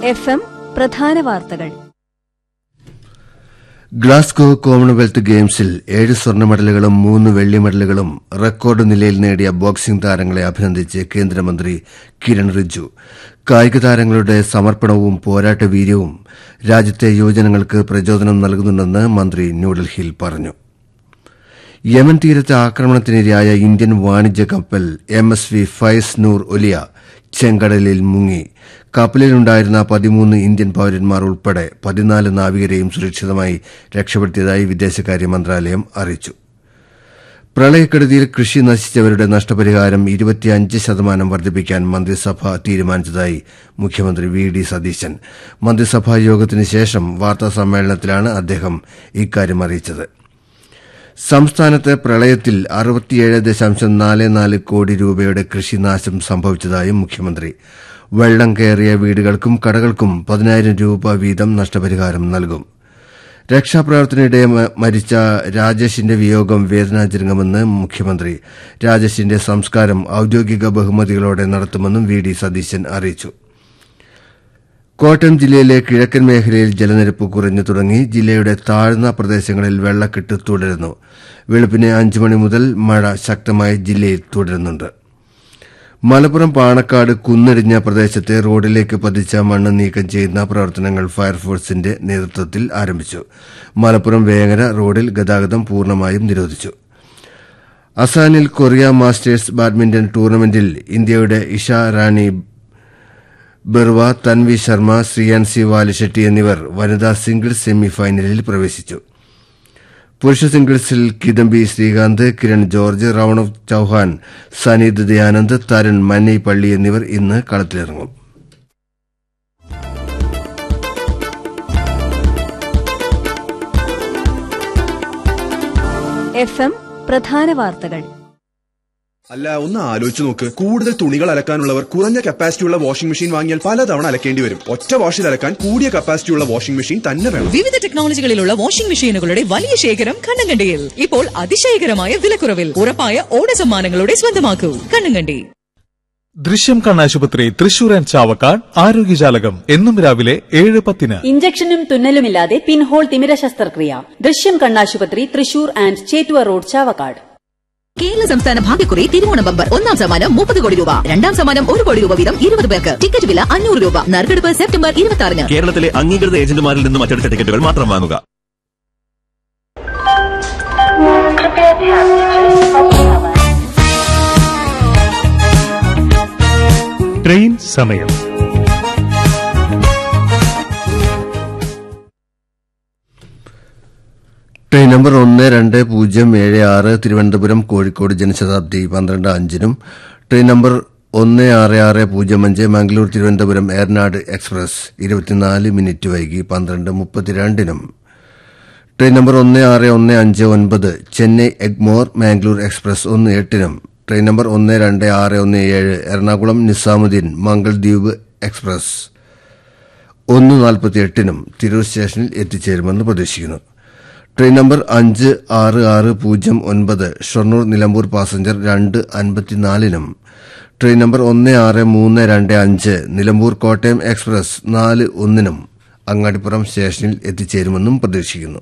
F M പ്രധാന വാർത്തകൾ Glasgow Commonwealth ഗെയിംസിൽ ഏഴ് സ്വർണ്ണ മെഡലുകളും മൂന്ന് വെള്ളി മെഡലുകളും റെക്കോർഡ് നിലയിൽ നേടിയ ബോക്സിംഗ് താരങ്ങളെ അഭിനന്ദിച്ച് കേന്ദ്രമന്ത്രി കിരൺ റിജ്ജു കായിക താരങ്ങളുടെ സമർപ്പണവും പോരാട്ട വീര്യവും രാജ്യത്തെ യുവജനങ്ങൾക്ക് പ്രചോദനം നൽകുന്നുണ്ടെന്ന് മന്ത്രി ന്യൂഡൽഹിയിൽ പറഞ്ഞു യമൻ തീരത്ത് ആക്രമണത്തിനിരയായ ഇന്ത്യൻ വാണിജ്യ കപ്പൽ M S V Faiz Noor Olia ചെങ്കടലിൽ മുങ്ങി കപ്പലിലുണ്ടായിരുന്ന പതിമൂന്ന് ഇന്ത്യൻ പൌരന്മാർ ഉൾപ്പെടെ പതിനാല് നാവികരെയും സുരക്ഷിതമായി രക്ഷപ്പെടുത്തിയതായി വിദേശകാര്യ മന്ത്രാലയം അറിയിച്ചു പ്രളയക്കെടുതിയിൽ കൃഷി നശിച്ചവരുടെ നഷ്ടപരിഹാരം ഇരുപത്തിയഞ്ച് ശതമാനം വർദ്ധിപ്പിക്കാൻ മന്ത്രിസഭ തീരുമാനിച്ചതായി മുഖ്യമന്ത്രി വി ഡി സതീശൻ മന്ത്രിസഭാ യോഗത്തിന് ശേഷം വാർത്താ സമ്മേളനത്തിലാണ് അദ്ദേഹം ഇക്കാര്യം അറിയിച്ചത് സംസ്ഥാനത്ത് പ്രളയത്തിൽ അറുപത്തിയേഴ് ദശാംശം നാല് നാല് കോടി രൂപയുടെ കൃഷിനാശം സംഭവിച്ചതായും മുഖ്യമന്ത്രി വെള്ളം കയറിയ വീടുകൾക്കും കടകൾക്കും പതിനായിരം രൂപ വീതം നഷ്ടപരിഹാരം നൽകും രക്ഷാപ്രവർത്തനയിടെ മരിച്ച രാജേഷിന്റെ വിയോഗം വേദനാജനകമെന്ന് മുഖ്യമന്ത്രി രാജേഷിന്റെ സംസ്കാരം ഔദ്യോഗിക ബഹുമതികളോടെ നടത്തുമെന്നും വി ഡി സതീശൻ അറിയിച്ചു കോട്ടയം ജില്ലയിലെ കിഴക്കൻ മേഖലയിൽ ജലനിരപ്പ് കുറഞ്ഞു തുടങ്ങി ജില്ലയുടെ താഴ്ന്ന പ്രദേശങ്ങളിൽ വെള്ളക്കെട്ട് തുടരുന്നു വെളുപ്പിന് അഞ്ചു മണി മുതൽ മഴ ശക്തമായി ജില്ലയിൽ തുടരുന്നുണ്ട് മലപ്പുറം പാണക്കാട് കുന്നിടിഞ്ഞ പ്രദേശത്തെ റോഡിലേക്ക് പതിച്ച മണ്ണ് നീക്കം ചെയ്യുന്ന പ്രവർത്തനങ്ങൾ ഫയർഫോഴ്സിന്റെ നേതൃത്വത്തിൽ ആരംഭിച്ചു മലപ്പുറം വേങ്ങര റോഡിൽ ഗതാഗതം പൂർണ്ണമായും നിരോധിച്ചു അസാനിൽ കൊറിയ മാസ്റ്റേഴ്സ് ബാഡ്മിന്റൺ ടൂർണമെന്റിൽ ഇന്ത്യയുടെ ഇഷ റാണി ബെർവ തൻവി ശർമ്മ ശ്രീയാൻസി വാലിഷെട്ടി എന്നിവർ വനിതാ സിംഗിൾസ് സെമിഫൈനലിൽ പ്രവേശിച്ചു പുരുഷ സിംഗിൾസിൽ കിദംബി ശ്രീകാന്ത് കിരൺ ജോർജ് റൌണവ് ചൌഹാൻ സനീദ് ദയാനന്ദ് തരുൺ മന്നൈ പള്ളി എന്നിവർ ഇന്ന് കളത്തിലിറങ്ങും എഫ് എം പ്രധാന വാർത്തകൾ അല്ല ഒന്ന് ആലോചിച്ച് നോക്ക് കൂടുതൽ തുണികൾ അലക്കാനുള്ളവർ കുറഞ്ഞ കപ്പാസിറ്റിയുള്ള വാഷിംഗ് മെഷീൻ വാങ്ങിയാൽ പലതവണ അലക്കേണ്ടി വരും ഒറ്റ വാഷിൽ അലക്കാൻ കൂടിയ കപ്പാസിറ്റിയുള്ള വാഷിംഗ് മെഷീൻ തന്നെ വേണം വിവിധ ടെക്നോളജികളിലുള്ള വാഷിംഗ് മെഷീനുകളുടെ വലിയ ശേഖരം കണ്ണങ്കണ്ടിയിൽ ഇപ്പോൾ അതിശയകരമായ വിലക്കുറവിൽ ഉറപ്പായ ഓണ സമ്മാനങ്ങളുടെ സ്വന്തമാക്കൂ കണ്ണങ്കണ്ടി ദൃശ്യം കണ്ണാശുപത്രി തൃശൂർ ആൻഡ് ചാവക്കാട് ആരോഗ്യജാലകം എന്നും രാവിലെ ഏഴ് പത്തിന് ഇഞ്ചക്ഷനും തുന്നലുമില്ലാതെ പിൻഹോൾ തിമിര ശസ്ത്രക്രിയ ദൃശ്യം കണ്ണാശുപത്രി തൃശൂർ ആൻഡ് ചേറ്റുവ റോഡ് ചാവക്കാട് കേരള സംസ്ഥാന ഭാഗ്യക്കുറി തിരുവോണ ബമ്പർ ഒന്നാം സമ്മാനം മുപ്പത് കോടി രൂപ രണ്ടാം സമ്മാനം ഒരു കോടി രൂപ വീതം ഇരുപത് പേർക്ക് ടിക്കറ്റ് വില അഞ്ഞൂറ് രൂപ നറുക്കെടുപ്പ് സെപ്റ്റംബർ ഇരുപത്തി ആറിന് കേരളത്തിലെ അംഗീകൃത ഏജന്റുമാരിൽ നിന്നും മറ്റെടുത്ത ടിക്കറ്റുകൾ മാത്രം വാങ്ങുക ട്രെയിൻ സമയം ട്രെയിൻ നമ്പർ ഒന്ന് രണ്ട് പൂജ്യം ഏഴ് ആറ് തിരുവനന്തപുരം കോഴിക്കോട് ജനശതാബ്ദി പന്ത്രണ്ട് അഞ്ചിനും ട്രെയിൻ നമ്പർ ഒന്ന് ആറ് ആറ് പൂജ്യം അഞ്ച് മംഗളൂർ തിരുവനന്തപുരം ഏർനാട് എക്സ്പ്രസ് ഇരുപത്തിനാല് മിനിറ്റ് വൈകി പന്ത്രണ്ട് മുപ്പത്തിരണ്ടിനും ട്രെയിൻ നമ്പർ ഒന്ന് ആറ് ഒന്ന് അഞ്ച് ഒൻപത് ചെന്നൈ എഗ്മോർ മാംഗ്ലൂർ എക്സ്പ്രസ് ഒന്ന് എട്ടിനും ട്രെയിൻ നമ്പർ ഒന്ന് രണ്ട് ആറ് ഒന്ന് ഏഴ് എറണാകുളം നിസാമുദ്ദീൻ മംഗൾദ്വീപ് എക്സ്പ്രസ് ഒന്ന് നാൽപ്പത്തി എട്ടിനും തിരൂർ സ്റ്റേഷനിൽ എത്തിച്ചേരുമെന്ന് പ്രതീക്ഷിക്കുന്നു ട്രെയിൻ നമ്പർ അഞ്ച് ആറ് ആറ് പൂജ്യം ഒൻപത് ഷൊർണൂർ നിലമ്പൂർ പാസഞ്ചർ രണ്ട് അൻപത്തിനാലിനും ട്രെയിൻ നമ്പർ ഒന്ന് ആറ് മൂന്ന് രണ്ട് അഞ്ച് നിലമ്പൂർ കോട്ടയം എക്സ്പ്രസ് നാല് ഒന്നിനും അങ്ങാടിപ്പുറം സ്റ്റേഷനിൽ എത്തിച്ചേരുമെന്നും പ്രതീക്ഷിക്കുന്നു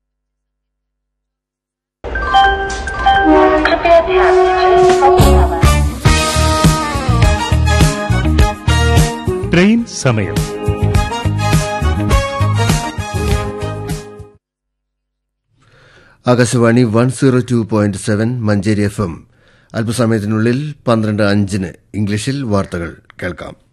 ട്രെയിൻ സമയം Akashvani one zero two point seven Manjeri F M അല്പസമയത്തിനുള്ളിൽ പന്ത്രണ്ട് അഞ്ചിന് ഇംഗ്ലീഷിൽ വാർത്തകൾ കേൾക്കാം